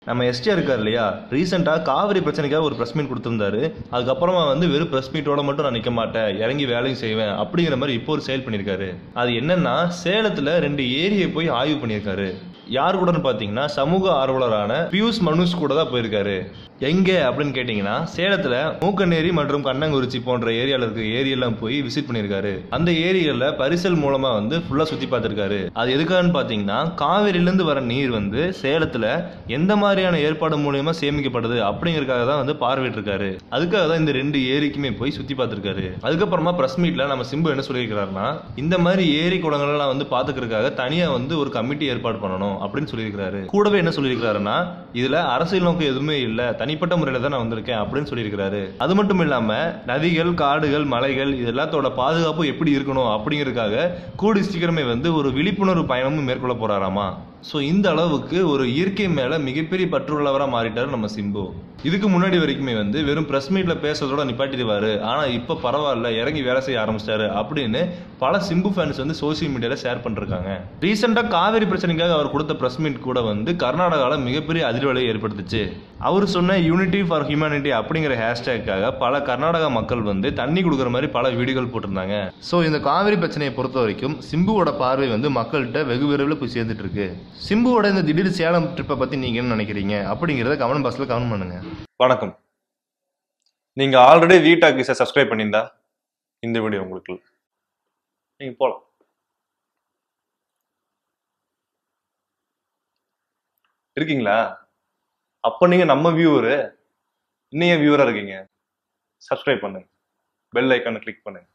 நம்ம எஸ்டிஆர் இருக்கார் இல்லையா ரீசெண்டாக காவிரி பிரச்சனைக்காக ஒரு ப்ரெஸ் மீட் கொடுத்துருந்தாரு அதுக்கப்புறமா வந்து வெறும் ப்ரெஸ் மீட்டோட மட்டும் நான் நிற்க மாட்டேன் இறங்கி வேலையும் செய்வேன் அப்படிங்கிற மாதிரி இப்போ ஒரு செயல் பண்ணியிருக்காரு அது என்னன்னா சேலத்தில் ரெண்டு ஏரியை போய் ஆய்வு பண்ணியிருக்காரு யார் கூடன்னு பார்த்தீங்கன்னா சமூக ஆர்வலரான பியூஷ் மனுஷ் கூட தான் போயிருக்காரு எங்க அப்படின்னு கேட்டிங்கன்னா சேலத்தில் மூக்கநேரி மற்றும் கண்ணங்குறிச்சி போன்ற ஏரியாவில் இருக்க ஏரியெல்லாம் போய் விசிட் பண்ணியிருக்காரு அந்த ஏரியாவில் பரிசல் மூலமா வந்து ஃபுல்லாக சுற்றி பார்த்துருக்காரு அது எதுக்காகன்னு பார்த்தீங்கன்னா காவிரியிலேருந்து வர நீர் வந்து சேலத்தில் எந்த மாதிரியான ஏற்பாடு மூலியமா சேமிக்கப்படுது அப்படிங்கறதுக்காக தான் வந்து பார்வையிட்டிருக்காரு அதுக்காக தான் இந்த ரெண்டு ஏரிக்குமே போய் சுற்றி பார்த்துருக்காரு அதுக்கப்புறமா ப்ரெஸ் மீட்டில் நம்ம சிம்பு என்ன சொல்லியிருக்கிறாருன்னா இந்த மாதிரி ஏரி குளங்கள்லாம் வந்து பார்த்துக்கிறதுக்காக தனியாக வந்து ஒரு கமிட்டி ஏற்பாடு பண்ணணும் அப்படின்னு சொல்லியிருக்கிறாரு கூடவே என்ன சொல்லியிருக்கிறாருன்னா இதுல அரசியல் நோக்கம் எதுவுமே இல்லை தனிப்பட்ட முறையில தான் நான் வந்திருக்கேன் அப்படின்னு சொல்லியிருக்கிறாரு அது மட்டும் இல்லாம நதிகள் காடுகள் மலைகள் இது எல்லாத்தோட பாதுகாப்பு எப்படி இருக்கணும் அப்படிங்கறதுக்காக கூடி சீக்கிரமே வந்து ஒரு விழிப்புணர்வு பயணமும் மேற்கொள்ள போறாராமா ஸோ இந்த அளவுக்கு ஒரு இயற்கை மேல மிகப்பெரிய பற்றுள்ளவராக மாறிட்டாரு நம்ம சிம்பு இதுக்கு முன்னாடி வரைக்குமே வந்து வெறும் பிரஸ் மீட்ல பேசுறதோட நிப்பாட்டிடுவாரு ஆனா இப்ப பரவாயில்ல இறங்கி வேலை செய்ய ஆரம்பிச்சிட்டாரு அப்படின்னு பல சிம்பு ஃபேன்ஸ் வந்து சோசியல் மீடியால ஷேர் பண்ணிருக்காங்க ரீசெண்டா காவிரி பிரச்சனைக்காக அவர் கொடுத்த பிரஸ் மீட் கூட வந்து கர்நாடகாவில் மிகப்பெரிய அதிர்வலையை ஏற்படுத்துச்சு அவர் சொன்ன யூனிட்டி ஃபார் ஹியூமனிட்டி அப்படிங்கிற ஹேஷ்டேக்காக பல கர்நாடகா மக்கள் வந்து தண்ணி கொடுக்குற மாதிரி பல வீடியோகள் போட்டிருந்தாங்க ஸோ இந்த காவிரி பிரச்சனையை பொறுத்த வரைக்கும் சிம்புவோட பார்வை வந்து மக்கள்கிட்ட வெகு விரைவில் போய் சேர்ந்துட்டு இருக்கு சிம்புவோட இந்த திடீர் சேலம் ட்ரிப்பை பத்தி நீங்க என்ன நினைக்கிறீங்க அப்படிங்கிறத கமெண்ட் பாக்ஸ்ல கமெண்ட் பண்ணுங்க வணக்கம் நீங்க ஆல்ரெடி வீட்டாக்கு சப்ஸ்கிரைப் பண்ணியிருந்தா இந்த வீடியோ உங்களுக்கு இல்ல. நீங்க போலாம் இருக்கீங்களா அப்ப நீங்க நம்ம வியூவரு இன்னும் ஏன் வியூவரா இருக்கீங்க சப்ஸ்கிரைப் பண்ணுங்க பெல் ஐக்கானை கிளிக் பண்ணுங்க